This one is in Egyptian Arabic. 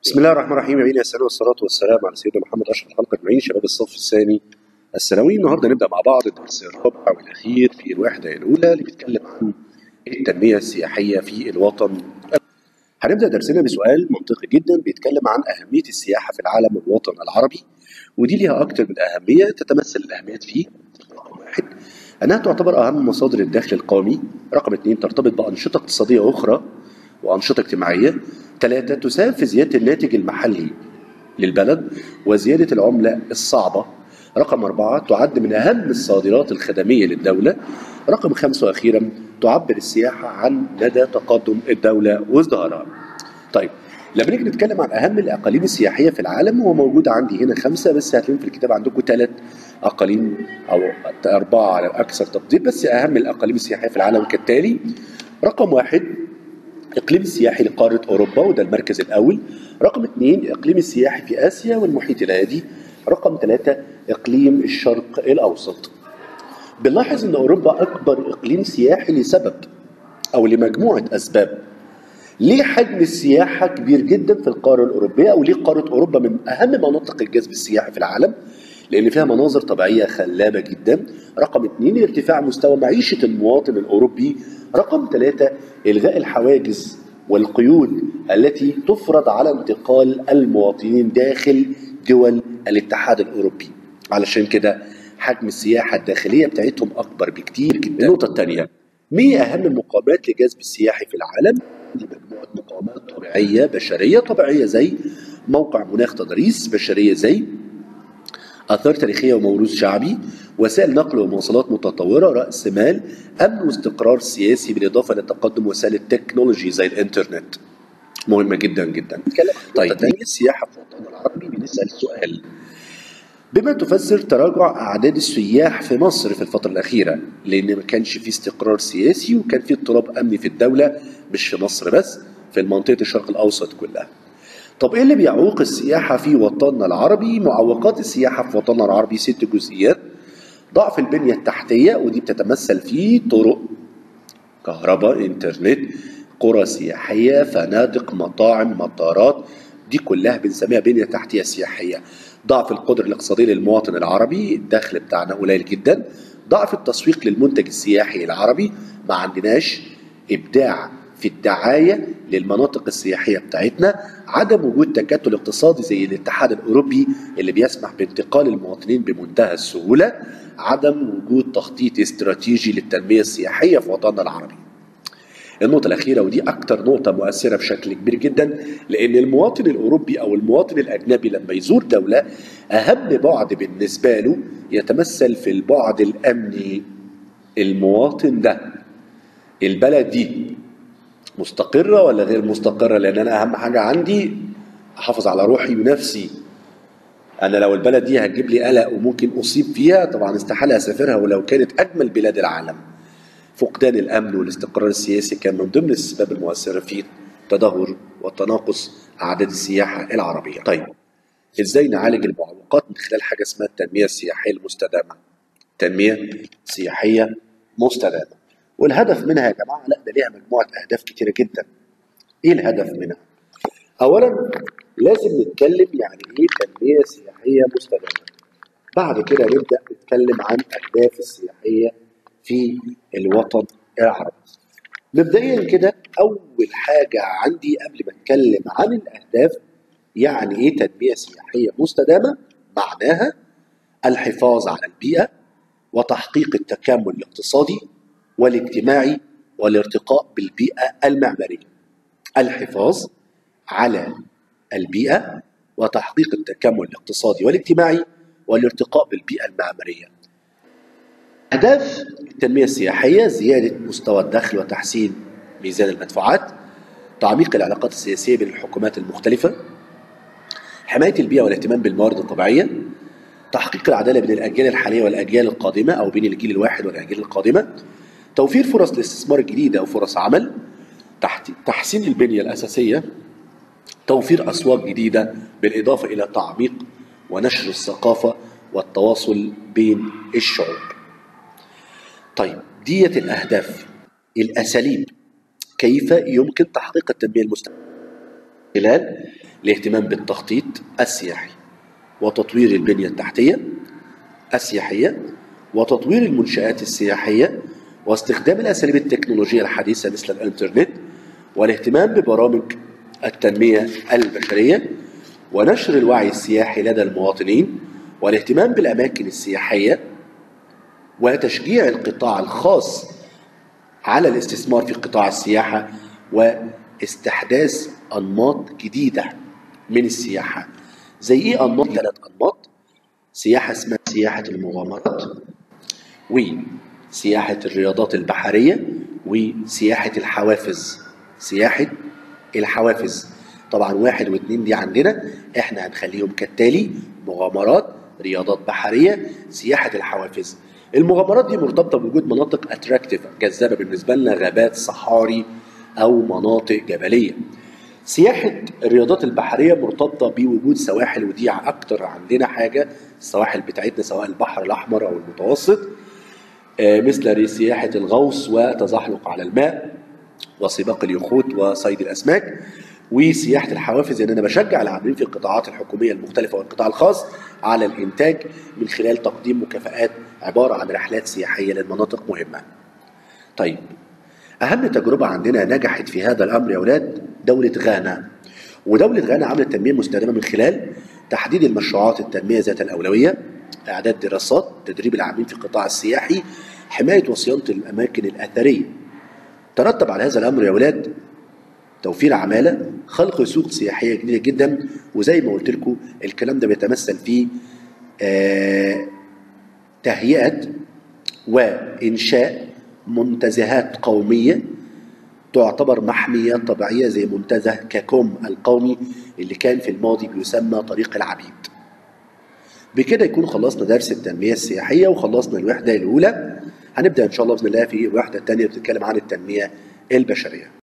بسم الله الرحمن الرحيم امين يا سلام والصلاه والسلام على سيدنا محمد اشرف الخلق اجمعين شباب الصف الثاني الثانوي النهارده نبدا مع بعض الدرس الرابع والاخير في الوحده الاولى اللي بيتكلم عن التنميه السياحيه في الوطن هنبدا درسنا بسؤال منطقي جدا بيتكلم عن اهميه السياحه في العالم والوطن العربي ودي ليها اكتر من اهميه تتمثل الاهميه في رقم واحد انها تعتبر اهم مصادر الدخل القومي رقم اثنين ترتبط بانشطه اقتصاديه اخرى وانشطه اجتماعيه ثلاثه تساهم في زياده الناتج المحلي للبلد وزياده العمله الصعبه رقم أربعة تعد من أهم الصادرات الخدمية للدولة رقم خمسة وأخيرا تعبر السياحة عن مدى تقدم الدولة وازدهارها طيب لما نيجي نتكلم عن أهم الأقاليم السياحية في العالم هو موجود عندي هنا خمسة بس هتلاقيهم في الكتاب عندكم ثلاث أقاليم أو أربعة على أكثر تقدير بس أهم الأقاليم السياحية في العالم كالتالي رقم واحد إقليم السياحي لقارة أوروبا وده المركز الأول رقم اثنين إقليم السياحي في آسيا والمحيط الهادي رقم ثلاثة إقليم الشرق الأوسط بنلاحظ أن أوروبا أكبر إقليم سياحي لسبب أو لمجموعة أسباب ليه حجم السياحة كبير جدا في القارة الأوروبية أو ليه قارة أوروبا من أهم مناطق الجذب السياحي في العالم لأن فيها مناظر طبيعية خلابة جدا رقم اثنين ارتفاع مستوى معيشة المواطن الأوروبي رقم ثلاثة إلغاء الحواجز والقيود التي تفرض على انتقال المواطنين داخل دول الاتحاد الأوروبي علشان كده حجم السياحة الداخلية بتاعتهم أكبر بكتير جدا النقطة الثانية ما هي أهم المقاومات لجذب السياحي في العالم؟ دي مجموعة مقاومات طبيعية بشرية طبيعية زي موقع مناخ تضاريس بشرية زي آثار تاريخية وموروث شعبي وسائل نقل ومواصلات متطورة رأس مال أمن واستقرار سياسي بالإضافة لتقدم وسائل التكنولوجي زي الإنترنت مهمة جدا جدا طيب نيجي السياحة في الوطن العربي بنسأل سؤال بما تفسر تراجع أعداد السياح في مصر في الفترة الأخيرة لأن ما كانش في استقرار سياسي وكان في اضطراب أمني في الدولة مش في مصر بس في منطقة الشرق الأوسط كلها طب ايه اللي بيعوق السياحة في وطننا العربي؟ معوقات السياحة في وطننا العربي ست جزئيات ضعف البنية التحتية ودي بتتمثل في طرق كهرباء انترنت قرى سياحية فنادق مطاعم مطارات دي كلها بنسميها بنية تحتية سياحية ضعف القدرة الاقتصادية للمواطن العربي الدخل بتاعنا قليل جدا ضعف التسويق للمنتج السياحي العربي ما عندناش إبداع في الدعاية للمناطق السياحية بتاعتنا عدم وجود تكتل اقتصادي زي الاتحاد الأوروبي اللي بيسمح بانتقال المواطنين بمنتهى السهولة عدم وجود تخطيط استراتيجي للتنمية السياحية في وطننا العربي النقطة الأخيرة ودي أكتر نقطة مؤثرة بشكل كبير جدا لأن المواطن الأوروبي أو المواطن الأجنبي لما يزور دولة أهم بعد بالنسبة له يتمثل في البعد الأمني المواطن ده البلد دي مستقرة ولا غير مستقرة لأن أنا أهم حاجة عندي أحافظ على روحي ونفسي أنا لو البلد دي هتجيب لي قلق وممكن أصيب فيها طبعا استحالة أسافرها ولو كانت أجمل بلاد العالم فقدان الأمن والاستقرار السياسي كان من ضمن الأسباب المؤثرة في تدهور وتناقص أعداد السياحة العربية طيب إزاي نعالج المعوقات من خلال حاجة اسمها التنمية السياحية المستدامة تنمية سياحية مستدامة والهدف منها يا جماعه لا ده ليها مجموعه اهداف كتيره جدا. ايه الهدف منها؟ اولا لازم نتكلم يعني ايه تنميه سياحيه مستدامه. بعد كده نبدا نتكلم عن اهداف السياحيه في الوطن العربي. مبدئيا كده اول حاجه عندي قبل ما اتكلم عن الاهداف يعني ايه تنميه سياحيه مستدامه؟ معناها الحفاظ على البيئه وتحقيق التكامل الاقتصادي والاجتماعي والارتقاء بالبيئة المعمارية الحفاظ على البيئة وتحقيق التكامل الاقتصادي والاجتماعي والارتقاء بالبيئة المعمارية أهداف التنمية السياحية زيادة مستوى الدخل وتحسين ميزان المدفوعات تعميق العلاقات السياسية بين الحكومات المختلفة حماية البيئة والاهتمام بالموارد الطبيعية تحقيق العدالة بين الأجيال الحالية والأجيال القادمة أو بين الجيل الواحد والأجيال القادمة توفير فرص الاستثمار الجديدة أو فرص عمل تحت تحسين البنية الأساسية توفير أسواق جديدة بالإضافة إلى تعميق ونشر الثقافة والتواصل بين الشعوب طيب ديت الأهداف الأساليب كيف يمكن تحقيق التنمية المستدامة خلال الاهتمام بالتخطيط السياحي وتطوير البنية التحتية السياحية وتطوير المنشآت السياحية واستخدام الأساليب التكنولوجية الحديثة مثل الإنترنت والاهتمام ببرامج التنمية البشرية ونشر الوعي السياحي لدى المواطنين والاهتمام بالأماكن السياحية وتشجيع القطاع الخاص على الاستثمار في قطاع السياحة واستحداث أنماط جديدة من السياحة زي إيه أنماط؟ ثلاث أنماط سياحة اسمها سياحة المغامرات وسياحة الرياضات البحرية وسياحة الحوافز سياحة الحوافز طبعا واحد واثنين دي عندنا احنا هنخليهم كالتالي مغامرات رياضات بحرية سياحة الحوافز المغامرات دي مرتبطة بوجود مناطق اتراكتيف جذابة بالنسبة لنا غابات صحاري أو مناطق جبلية سياحة الرياضات البحرية مرتبطة بوجود سواحل ودي أكتر عندنا حاجة السواحل بتاعتنا سواء البحر الأحمر أو المتوسط آه، مثل سياحة الغوص وتزحلق على الماء وسباق اليخوت وصيد الأسماك وسياحة الحوافز إن أنا بشجع العاملين في القطاعات الحكومية المختلفة والقطاع الخاص على الإنتاج من خلال تقديم مكافآت عبارة عن رحلات سياحية للمناطق مهمة. طيب أهم تجربة عندنا نجحت في هذا الأمر يا أولاد دولة غانا ودولة غانا عملت تنمية مستدامة من خلال تحديد المشروعات التنمية ذات الأولوية إعداد دراسات تدريب العاملين في القطاع السياحي حماية وصيانة الأماكن الأثرية ترتب على هذا الأمر يا أولاد توفير عمالة خلق سوق سياحية جديدة جدا وزي ما قلت لكم الكلام ده بيتمثل في آه تهيئة وإنشاء منتزهات قومية تعتبر محميات طبيعية زي منتزه كاكوم القومي اللي كان في الماضي بيسمى طريق العبيد بكده يكون خلصنا درس التنمية السياحية وخلصنا الوحدة الأولى هنبدأ إن شاء الله بإذن الله في الوحدة الثانية بتتكلم عن التنمية البشرية